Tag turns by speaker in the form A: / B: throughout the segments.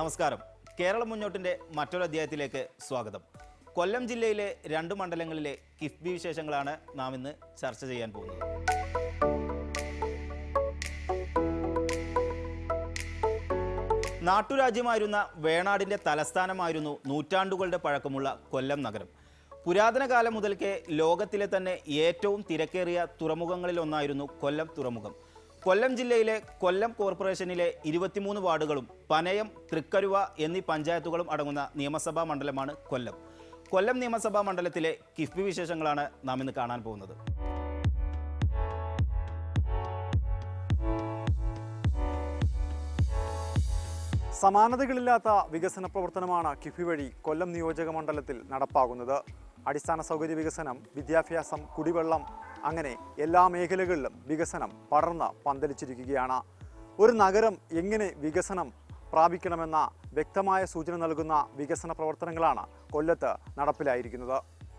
A: നമസ്കാരം കേരളം മുന്നോട്ടിൻ്റെ മറ്റൊരു അധ്യായത്തിലേക്ക് സ്വാഗതം കൊല്ലം ജില്ലയിലെ രണ്ട് മണ്ഡലങ്ങളിലെ കിഫ്ബി വിശേഷങ്ങളാണ് നാം ഇന്ന് ചർച്ച ചെയ്യാൻ പോകുന്നത് നാട്ടുരാജ്യമായിരുന്ന വേണാടിൻ്റെ തലസ്ഥാനമായിരുന്നു നൂറ്റാണ്ടുകളുടെ പഴക്കമുള്ള കൊല്ലം നഗരം പുരാതന കാലം മുതൽക്കേ ലോകത്തിലെ തന്നെ ഏറ്റവും തിരക്കേറിയ തുറമുഖങ്ങളിലൊന്നായിരുന്നു കൊല്ലം തുറമുഖം കൊല്ലം ജില്ലയിലെ കൊല്ലം കോർപ്പറേഷനിലെ ഇരുപത്തിമൂന്ന് വാർഡുകളും പനയം തൃക്കരുവ എന്നീ പഞ്ചായത്തുകളും അടങ്ങുന്ന നിയമസഭാ മണ്ഡലമാണ് കൊല്ലം കൊല്ലം നിയമസഭാ മണ്ഡലത്തിലെ കിഫ്ബി വിശേഷങ്ങളാണ് നാം ഇന്ന് കാണാൻ പോകുന്നത്
B: സമാനതകളില്ലാത്ത വികസന പ്രവർത്തനമാണ് കിഫി വഴി കൊല്ലം നിയോജക മണ്ഡലത്തിൽ നടപ്പാകുന്നത് അടിസ്ഥാന സൗകര്യ വികസനം വിദ്യാഭ്യാസം കുടിവെള്ളം അങ്ങനെ എല്ലാ മേഖലകളിലും വികസനം പടർന്ന് പന്തലിച്ചിരിക്കുകയാണ് ഒരു നഗരം എങ്ങനെ വികസനം പ്രാപിക്കണമെന്ന വ്യക്തമായ സൂചന നൽകുന്ന വികസന പ്രവർത്തനങ്ങളാണ് കൊല്ലത്ത് നടപ്പിലായിരിക്കുന്നത്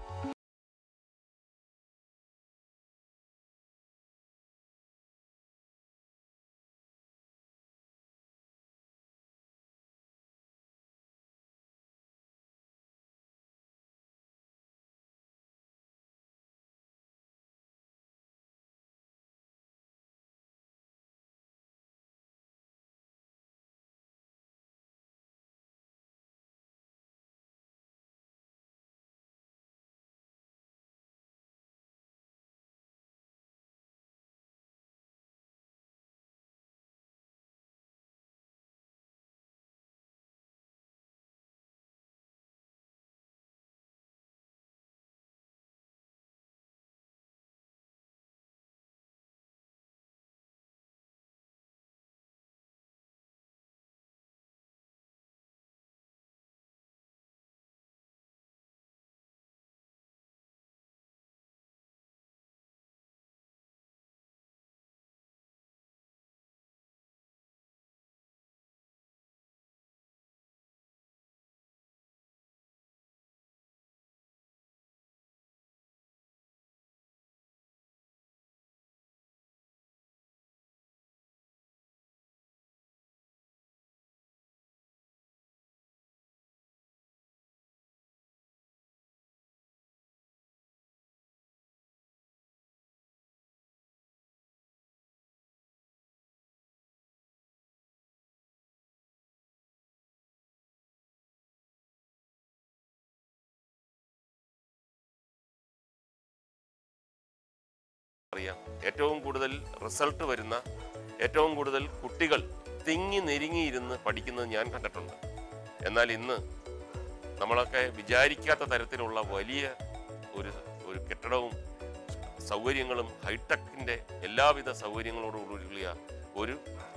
C: അറിയാം ഏറ്റവും കൂടുതൽ റിസൾട്ട് വരുന്ന ഏറ്റവും കൂടുതൽ കുട്ടികൾ തിങ്ങി നെരുങ്ങിയിരുന്ന് പഠിക്കുന്നത് ഞാൻ കണ്ടിട്ടുണ്ട് എന്നാൽ ഇന്ന് നമ്മളൊക്കെ വിചാരിക്കാത്ത തരത്തിലുള്ള വലിയ ഒരു ഒരു കെട്ടിടവും സൗകര്യങ്ങളും ഹൈടെക്കിൻ്റെ എല്ലാവിധ സൗകര്യങ്ങളോടും കൂടിയ ഒരു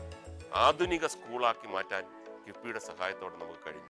C: ആധുനിക സ്കൂളാക്കി മാറ്റാൻ കിഫ്ബിയുടെ സഹായത്തോടെ നമുക്ക് കഴിഞ്ഞു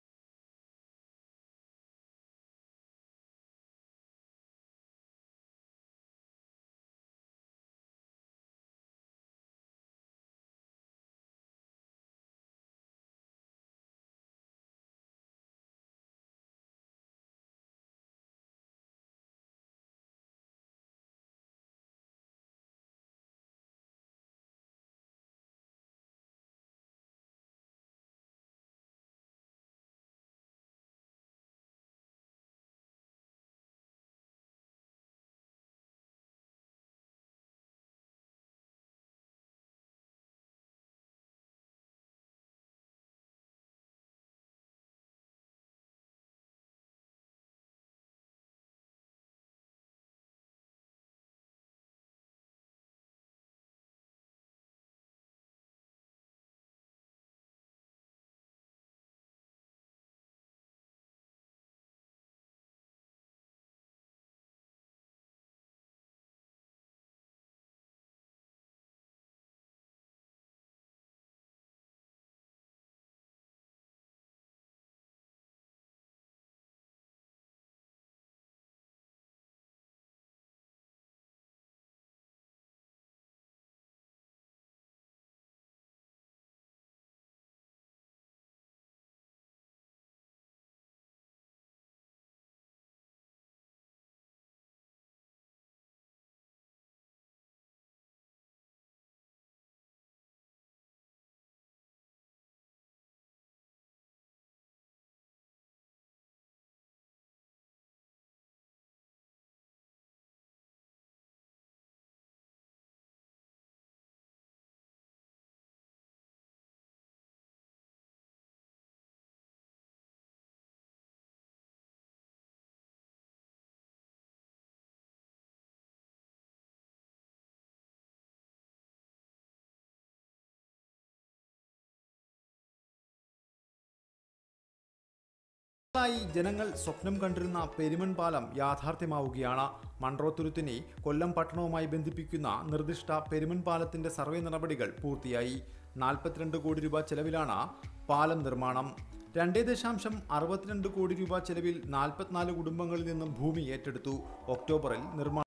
B: ായി ജനങ്ങൾ സ്വപ്നം കണ്ടിരുന്ന പെരുമൺ പാലം യാഥാർത്ഥ്യമാവുകയാണ് മൺട്രോത്തുരുത്തിനെ കൊല്ലം പട്ടണവുമായി ബന്ധിപ്പിക്കുന്ന നിർദ്ദിഷ്ട പെരുമൺ പാലത്തിന്റെ സർവേ നടപടികൾ പൂർത്തിയായി നാൽപ്പത്തിരണ്ട് കോടി രൂപ ചെലവിലാണ് പാലം നിർമ്മാണം രണ്ടേ ദശാംശം അറുപത്തിരണ്ട് കോടി രൂപ ചെലവിൽ നാൽപ്പത്തിനാല് കുടുംബങ്ങളിൽ നിന്നും ഭൂമി ഏറ്റെടുത്തു ഒക്ടോബറിൽ നിർമ്മാണം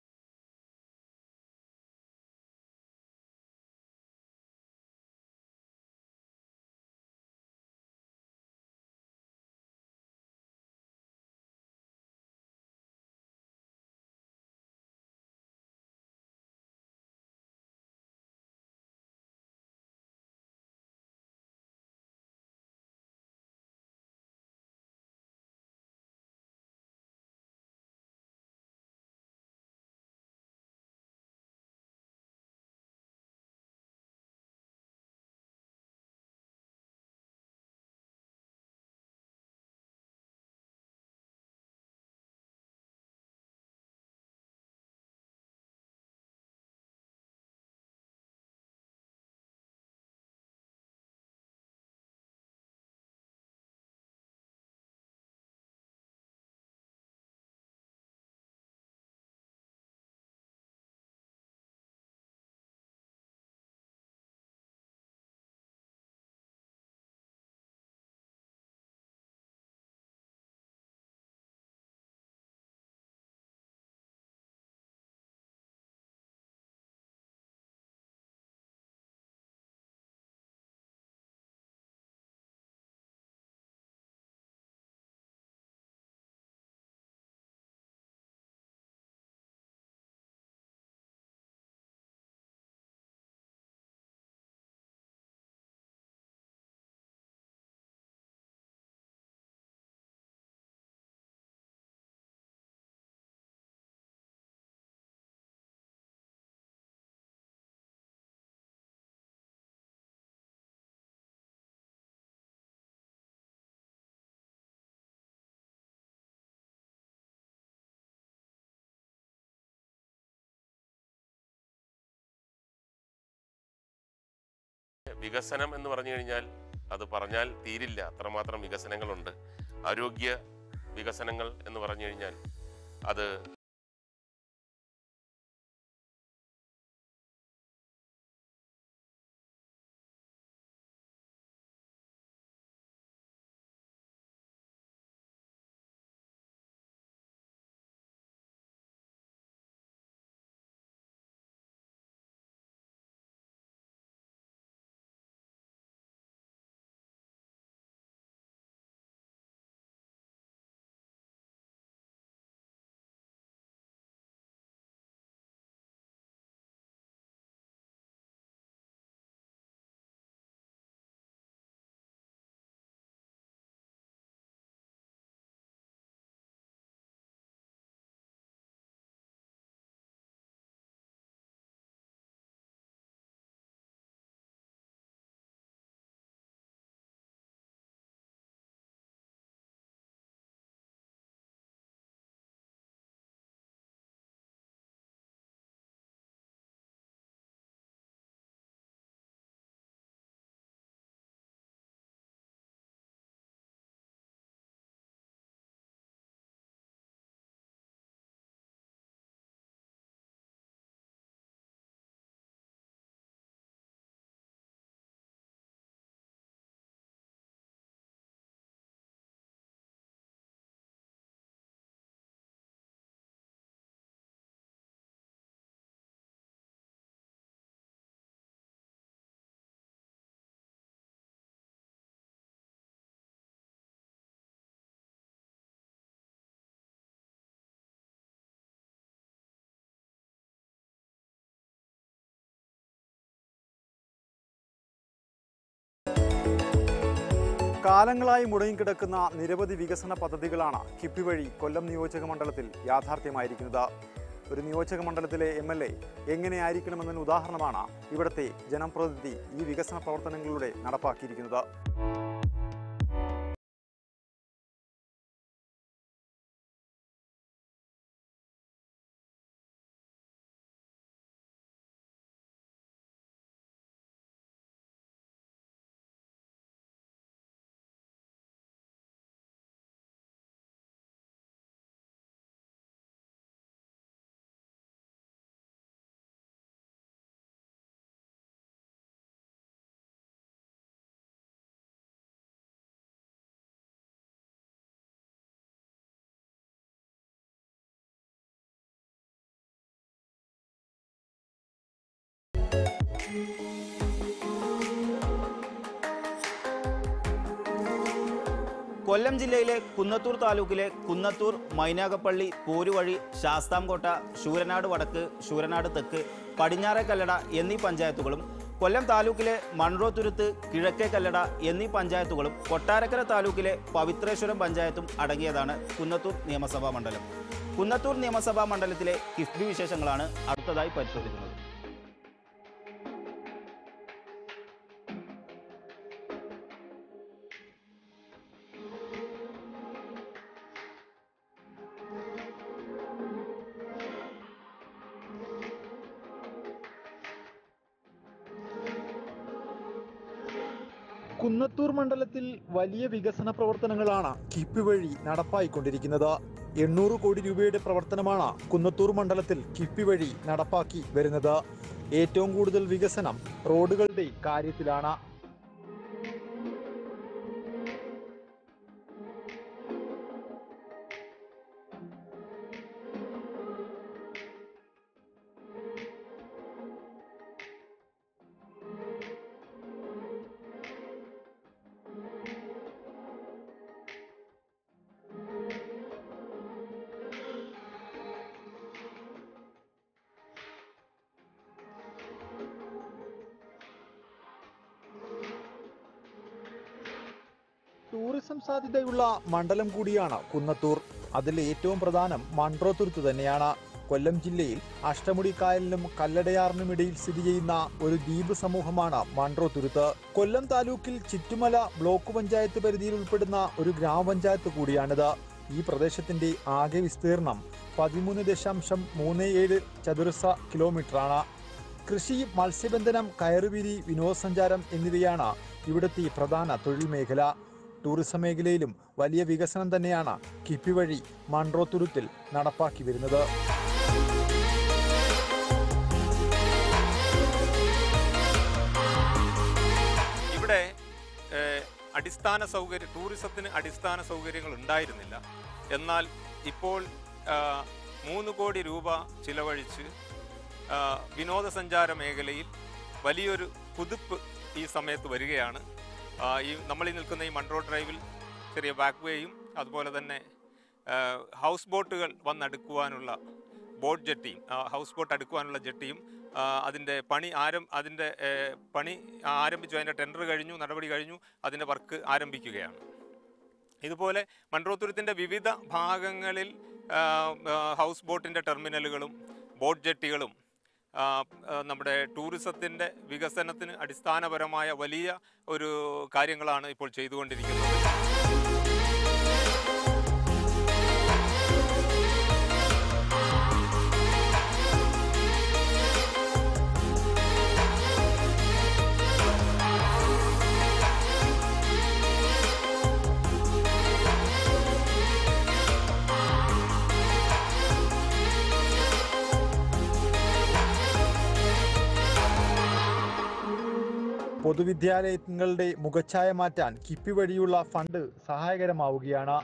C: വികസനം എന്ന് പറഞ്ഞു കഴിഞ്ഞാൽ അത് പറഞ്ഞാൽ തീരില്ല അത്രമാത്രം വികസനങ്ങളുണ്ട് ആരോഗ്യ വികസനങ്ങൾ എന്ന് പറഞ്ഞു കഴിഞ്ഞാൽ അത്
B: കാലങ്ങളായി മുടങ്ങിക്കിടക്കുന്ന നിരവധി വികസന പദ്ധതികളാണ് കിഫ്ബി വഴി കൊല്ലം നിയോജക മണ്ഡലത്തിൽ യാഥാർത്ഥ്യമായിരിക്കുന്നത് ഒരു നിയോജക മണ്ഡലത്തിലെ എം എൽ എ എങ്ങനെയായിരിക്കണമെന്നതിന് ഉദാഹരണമാണ് ഇവിടുത്തെ ജനപ്രതിനിധി ഈ വികസന പ്രവർത്തനങ്ങളിലൂടെ നടപ്പാക്കിയിരിക്കുന്നത്
A: കൊല്ലം ജില്ലയിലെ കുന്നത്തൂർ താലൂക്കിലെ കുന്നത്തൂർ മൈനാഗപ്പള്ളി പോരുവഴി ശാസ്താംകോട്ട ശൂരനാട് വടക്ക് ശൂരനാട് തെക്ക് പടിഞ്ഞാറെ കല്ലട എന്നീ പഞ്ചായത്തുകളും കൊല്ലം താലൂക്കിലെ മൺറോത്തുരുത്ത് കിഴക്കേ കല്ലട എന്നീ പഞ്ചായത്തുകളും കൊട്ടാരക്കര താലൂക്കിലെ പവിത്രേശ്വരം പഞ്ചായത്തും അടങ്ങിയതാണ് കുന്നത്തൂർ നിയമസഭാ മണ്ഡലം കുന്നത്തൂർ നിയമസഭാ മണ്ഡലത്തിലെ കിഫ്ബി വിശേഷങ്ങളാണ് അടുത്തതായി പരിശോധിക്കുന്നത്
B: കുന്നത്തൂർ മണ്ഡലത്തിൽ വലിയ വികസന പ്രവർത്തനങ്ങളാണ് കിഫ്ബി വഴി നടപ്പായിക്കൊണ്ടിരിക്കുന്നത് എണ്ണൂറ് കോടി രൂപയുടെ പ്രവർത്തനമാണ് കുന്നത്തൂർ മണ്ഡലത്തിൽ കിഫ്ബി വഴി നടപ്പാക്കി വരുന്നത് ഏറ്റവും കൂടുതൽ വികസനം റോഡുകളുടെ കാര്യത്തിലാണ് ടൂറിസം സാധ്യതയുള്ള മണ്ഡലം കൂടിയാണ് കുന്നത്തൂർ അതിൽ ഏറ്റവും പ്രധാനം മൺട്രോത്തുരുത്ത് തന്നെയാണ് കൊല്ലം ജില്ലയിൽ അഷ്ടമുടി കായലിനും കല്ലടയാറിനും ഇടയിൽ സ്ഥിതി ചെയ്യുന്ന ഒരു ദ്വീപ് സമൂഹമാണ് മൺട്രോത്തുരുത്ത് കൊല്ലം താലൂക്കിൽ ചിറ്റുമല ബ്ലോക്ക് പഞ്ചായത്ത് പരിധിയിൽ ഉൾപ്പെടുന്ന ഒരു ഗ്രാമപഞ്ചായത്ത് കൂടിയാണിത് ഈ പ്രദേശത്തിന്റെ ആകെ വിസ്തീർണം പതിമൂന്ന് ദശാംശം മൂന്ന് ഏഴ് ചതുരശ്ര കിലോമീറ്ററാണ് കൃഷി മത്സ്യബന്ധനം കയറുവിരി വിനോദസഞ്ചാരം എന്നിവയാണ് ഇവിടുത്തെ പ്രധാന തൊഴിൽ മേഖല ടൂറിസം മേഖലയിലും വലിയ വികസനം തന്നെയാണ് കിഫി വഴി മൺട്രോത്തുരുത്തിൽ നടപ്പാക്കി വരുന്നത്
D: ഇവിടെ ഏഹ്, അടിസ്ഥാന സൗകര്യ ടൂറിസത്തിന് അടിസ്ഥാന സൗകര്യങ്ങൾ ഉണ്ടായിരുന്നില്ല എന്നാൽ ഇപ്പോൾ ആ, മൂന്ന് കോടി രൂപ ചിലവഴിച്ച് ആ, വിനോദസഞ്ചാര മേഖലയിൽ വലിയൊരു കുതിപ്പ് ഈ സമയത്ത് വരികയാണ് ആ, ഈ നമ്മൾ ഈ നിൽക്കുന്ന ഈ മൺട്രോ ഡ്രൈവിൽ ചെറിയ ബാക്ക് വേയും അതുപോലെ തന്നെ ആ, ഹൗസ് ബോട്ടുകൾ വന്നടുക്കുവാനുള്ള ബോട്ട് ജെട്ടിയും ആ, ഹൗസ് ബോട്ട് അടുക്കുവാനുള്ള ജെട്ടിയും ആ, അതിൻ്റെ പണി ആരം അതിൻ്റെ ഏ, പണി ആരംഭിച്ചു അതിൻ്റെ ടെൻഡർ കഴിഞ്ഞു നടപടി കഴിഞ്ഞു അതിൻ്റെ വർക്ക് ആരംഭിക്കുകയാണ് ഇതുപോലെ മൺട്രോത്തുരുത്തിൻ്റെ വിവിധ ഭാഗങ്ങളിൽ ആ, ആ, ഹൗസ് ബോട്ടിൻ്റെ ടെർമിനലുകളും ബോട്ട് ജെട്ടികളും ആ, ആ, നമ്മുടെ ടൂറിസത്തിൻ്റെ വികസനത്തിന് അടിസ്ഥാനപരമായ വലിയ ഒരു കാര്യങ്ങളാണ് ഇപ്പോൾ ചെയ്തുകൊണ്ടിരിക്കുന്നത്
B: പൊതുവിദ്യാലയങ്ങളുടെ മുഖച്ഛായ മാറ്റാൻ കിഫി വഴിയുള്ള ഫണ്ട് സഹായകരമാവുകയാണ്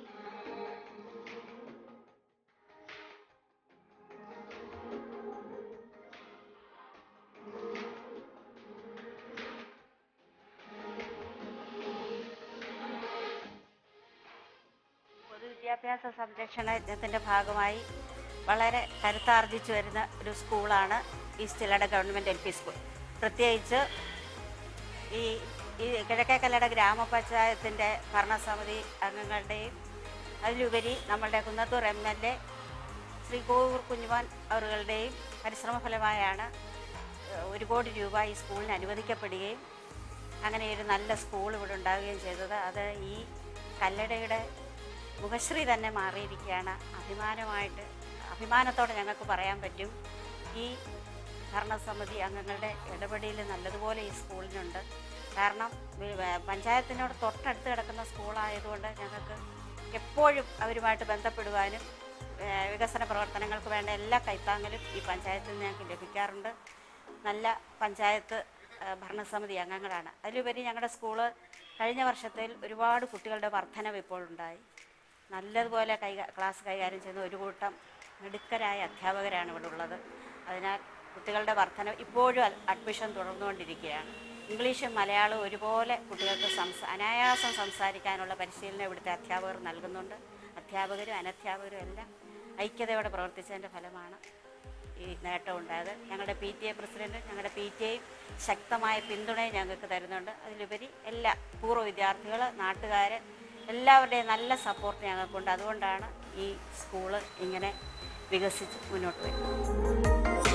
E: പൊതുവിദ്യാഭ്യാസ സംരക്ഷണ യജ്ഞത്തിൻ്റെ ഭാഗമായി വളരെ കരുത്താർജിച്ചു വരുന്ന ഒരു സ്കൂളാണ് ഈസ്റ്റ് ലട ഗവൺമെൻറ് എൽ പി സ്കൂൾ പ്രത്യേകിച്ച് ഈ ഈ കിഴക്കേക്കല്ലട ഗ്രാമപഞ്ചായത്തിൻ്റെ ഭരണസമിതി അംഗങ്ങളുടെയും അതിലുപരി നമ്മളുടെ Kunnathur M L A Shri Kovoor Kunjuman അവരുകളുടെയും പരിശ്രമ ഫലമായാണ് ഏഹ്, ഒരു കോടി രൂപ ഈ സ്കൂളിന് അനുവദിക്കപ്പെടുകയും അങ്ങനെ ഒരു നല്ല സ്കൂൾ ഇവിടെ ഉണ്ടാവുകയും ചെയ്തത് അത് ഈ കല്ലടയുടെ മുഖശ്രീ തന്നെ മാറിയിരിക്കുകയാണ് അഭിമാനമായിട്ട് അഭിമാനത്തോടെ ഞങ്ങൾക്ക് പറയാൻ പറ്റും ഈ ഭരണസമിതി അംഗങ്ങളുടെ ഇടപെടൽ നല്ലതുപോലെ ഈ സ്കൂളിനുണ്ട് കാരണം വി- വ- പഞ്ചായത്തിനോട് തൊട്ടടുത്ത് കിടക്കുന്ന സ്കൂളായതുകൊണ്ട് ഞങ്ങൾക്ക് എപ്പോഴും അവരുമായിട്ട് ബന്ധപ്പെടുവാനും ഏഹ്, വികസന പ്രവർത്തനങ്ങൾക്ക് വേണ്ട എല്ലാ കൈത്താങ്ങലും ഈ പഞ്ചായത്തിൽ നിന്ന് ഞങ്ങൾക്ക് ലഭിക്കാറുണ്ട് നല്ല പഞ്ചായത്ത് ഏഹ്, ഭരണസമിതി അംഗങ്ങളാണ് അതിലുപരി ഞങ്ങളുടെ സ്കൂള് കഴിഞ്ഞ വർഷത്തിൽ ഒരുപാട് കുട്ടികളുടെ വർധനവ് ഇപ്പോൾ ഉണ്ടായി നല്ലതുപോലെ കൈ ക്ലാസ് കൈകാര്യം ചെയ്യുന്ന ഒരു കൂട്ടം മിടുക്കരായ അധ്യാപകരാണ് ഇവിടെ ഉള്ളത് അതിനാൽ കുട്ടികളുടെ വർധന ഇപ്പോഴും അൽ- അഡ്മിഷൻ തുടർന്നുകൊണ്ടിരിക്കുകയാണ് ഇംഗ്ലീഷും മലയാളവും ഒരുപോലെ കുട്ടികൾക്ക് സംസ അനായാസം സംസാരിക്കാനുള്ള പരിശീലനം ഇവിടുത്തെ അധ്യാപകർ നൽകുന്നുണ്ട് അധ്യാപകരും അനധ്യാപകരും എല്ലാം ഐക്യതയോടെ പ്രവർത്തിച്ചതിൻ്റെ ഫലമാണ് ഈ നേട്ടം ഉണ്ടായത് ഞങ്ങളുടെ പി ടി എ പ്രസിഡൻറ്റും ഞങ്ങളുടെ പി ടി എയും ശക്തമായ പിന്തുണയും ഞങ്ങൾക്ക് തരുന്നുണ്ട് അതിലുപരി എല്ലാ പൂർവ്വ വിദ്യാർത്ഥികൾ നാട്ടുകാർ എല്ലാവരുടെയും നല്ല സപ്പോർട്ട് ഞങ്ങൾക്കുണ്ട് അതുകൊണ്ടാണ് ഈ സ്കൂള് ഇങ്ങനെ വികസിച്ച് മുന്നോട്ട് വരുന്നത്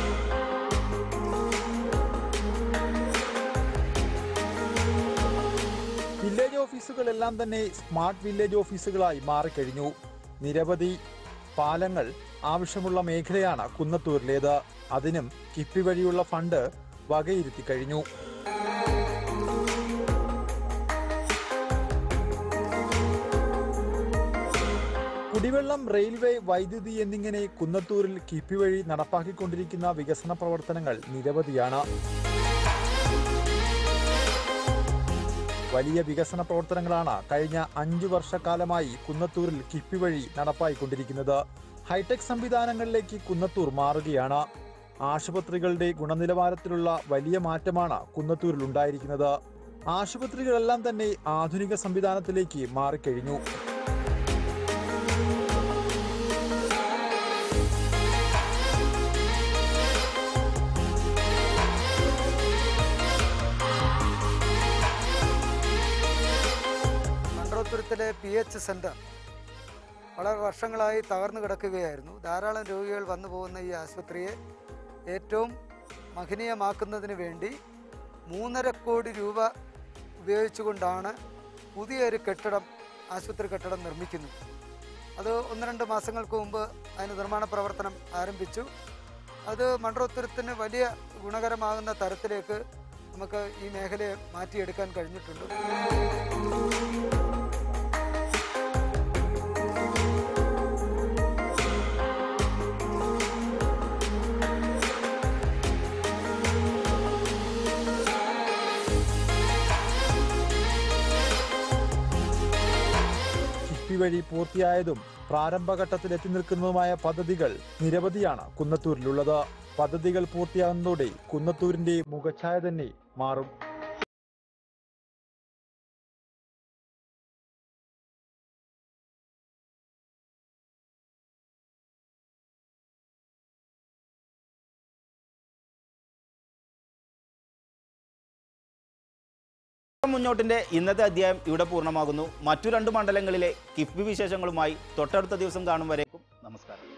B: വില്ലേജ് ഓഫീസുകളെല്ലാം തന്നെ സ്മാർട്ട് വില്ലേജ് ഓഫീസുകളായി മാറിക്കഴിഞ്ഞു നിരവധി പാലങ്ങൾ ആവശ്യമുള്ള മേഖലയാണ് കുന്നത്തൂരിലേത് അതിനും കിഫ്ബി വഴിയുള്ള ഫണ്ട് വകയിരുത്തി കഴിഞ്ഞു കുടിവെള്ളം റെയിൽവേ വൈദ്യുതി എന്നിങ്ങനെ കുന്നത്തൂരിൽ കിഫ്ബി വഴി നടപ്പാക്കിക്കൊണ്ടിരിക്കുന്ന വികസന പ്രവർത്തനങ്ങൾ നിരവധിയാണ് വലിയ വികസന പ്രവർത്തനങ്ങളാണ് കഴിഞ്ഞ അഞ്ചു വർഷക്കാലമായി കുന്നത്തൂരിൽ കിഫ്ബി വഴി നടപ്പായിക്കൊണ്ടിരിക്കുന്നത് ഹൈടെക് സംവിധാനങ്ങളിലേക്ക് കുന്നത്തൂർ മാറുകയാണ് ആശുപത്രികളുടെ ഗുണനിലവാരത്തിലുള്ള വലിയ മാറ്റമാണ് കുന്നത്തൂരിൽ ഉണ്ടായിരിക്കുന്നത് ആശുപത്രികളെല്ലാം തന്നെ ആധുനിക സംവിധാനത്തിലേക്ക് മാറിക്കഴിഞ്ഞു
F: മണ്ഡലത്തുരത്തിലെ പി എച്ച് സെൻറ്റർ വളരെ വർഷങ്ങളായി തകർന്നു കിടക്കുകയായിരുന്നു ധാരാളം രോഗികൾ വന്നു പോകുന്ന ഈ ആശുപത്രിയെ ഏറ്റവും മഹനീയമാക്കുന്നതിന് വേണ്ടി മൂന്നര കോടി രൂപ ഉപയോഗിച്ചുകൊണ്ടാണ് പുതിയൊരു കെട്ടിടം ആശുപത്രി കെട്ടിടം നിർമ്മിക്കുന്നത് അത് ഒന്ന് രണ്ട് മാസങ്ങൾക്ക് മുമ്പ് അതിന് നിർമ്മാണ പ്രവർത്തനം ആരംഭിച്ചു അത് മണ്ഡലോത്തരത്തിന് വലിയ ഗുണകരമാകുന്ന തരത്തിലേക്ക് നമുക്ക് ഈ മേഖലയെ മാറ്റിയെടുക്കാൻ കഴിഞ്ഞിട്ടുണ്ട്
B: കിഫ്ബി വഴി പൂർത്തിയായതും പ്രാരംഭഘട്ടത്തിൽ എത്തി നിൽക്കുന്നതുമായ പദ്ധതികൾ നിരവധിയാണ് കുന്നത്തൂരിലുള്ളത് പദ്ധതികൾ പൂർത്തിയാകുന്നതോടെ കുന്നത്തൂരിന്റെ മുഖഛായ തന്നെ മാറും
A: മുന്നോട്ടിന്റെ ഇന്നത്തെ അധ്യായം ഇവിടെ പൂർണ്ണമാകുന്നു മറ്റു രണ്ട് മണ്ഡലങ്ങളിലെ കിഫ്ബി വിശേഷങ്ങളുമായി തൊട്ടടുത്ത ദിവസം കാണും വരേക്കും നമസ്കാരം